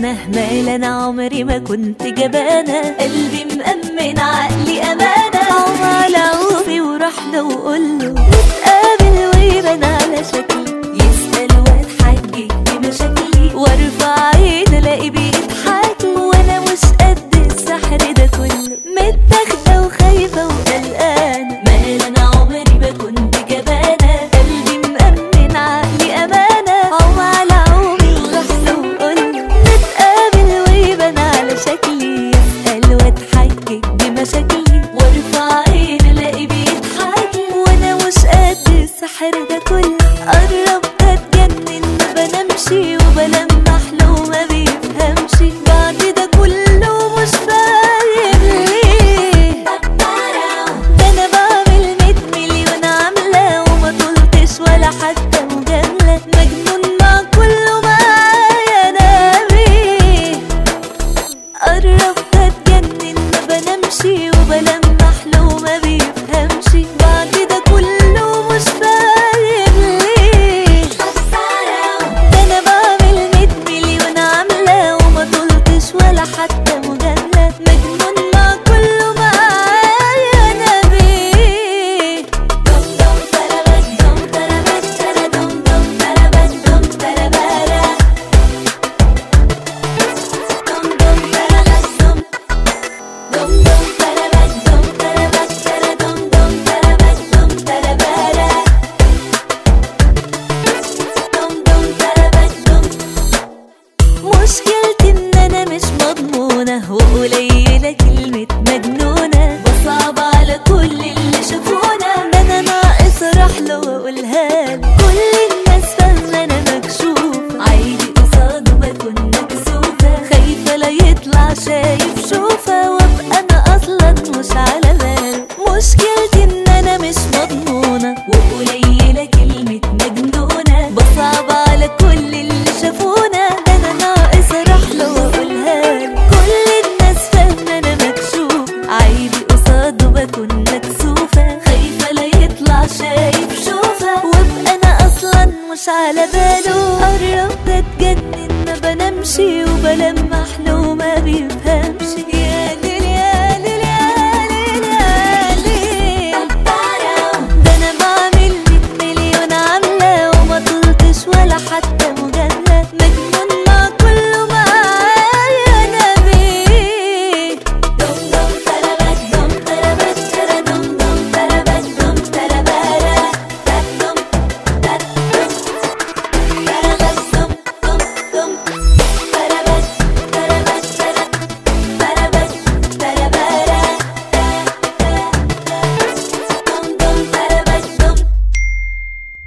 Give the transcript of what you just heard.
غلبانة مال انا عمري ما كنت جبانة قلبي مأمن عقلي امانة عوم على عوفي وراح له وقوله نتقابل ويبان على شكلي يسأل واتحجج بمشاكلي وارفع عين الاقي بيضحك وانا مش قد السحر ده كله متاخدة وخايفة وقلقانة مال انا عمري ما كنت جبانة قلبي مأمن عقلي امانة عوم على عومي وراح له وقوله نتقابل ويبان على شكلي يسأل واتحجج بمشاكلي وارفع عين الاقي بيضحك وانا مش قد السحر ده كله قربت اتجنن ما بنامشي وبلمح له ما بيفهمش بعد ده كله مش فاهم ليه ده انا بعمل ميت مليون عاملة وما طلتش ولا حتى مجاملة مجنون مع كله معايا انا بيه قربت اتجنن ما بنامشي وبلمح له ما بيفهمش بعد ده كله مش فاهم ليه ده انا بعمل ميت مليون عاملة وما طلتش ولا حتى مجاملة مجنون مع كله معايا انا بيه دم دم تربت دم تربت ترى دم دم تربت دم تربارة دم دم تربت دم دم دم تربت دم تربت ترى دم دم تربت دم تربارة دم دم تربت دم مشكلتي ان انا مش مضمونة وقليلة كلمة مجنونة بصعب على كل اللي شافونا ده انا ناقص اروح له واقولها له كل الناس فاهمة انا مكشوفة عادي قصاده بكون مكسوفة خايفة لا يطلع شايف شوفة وابقى انا اصلا مش على باله مشكلتي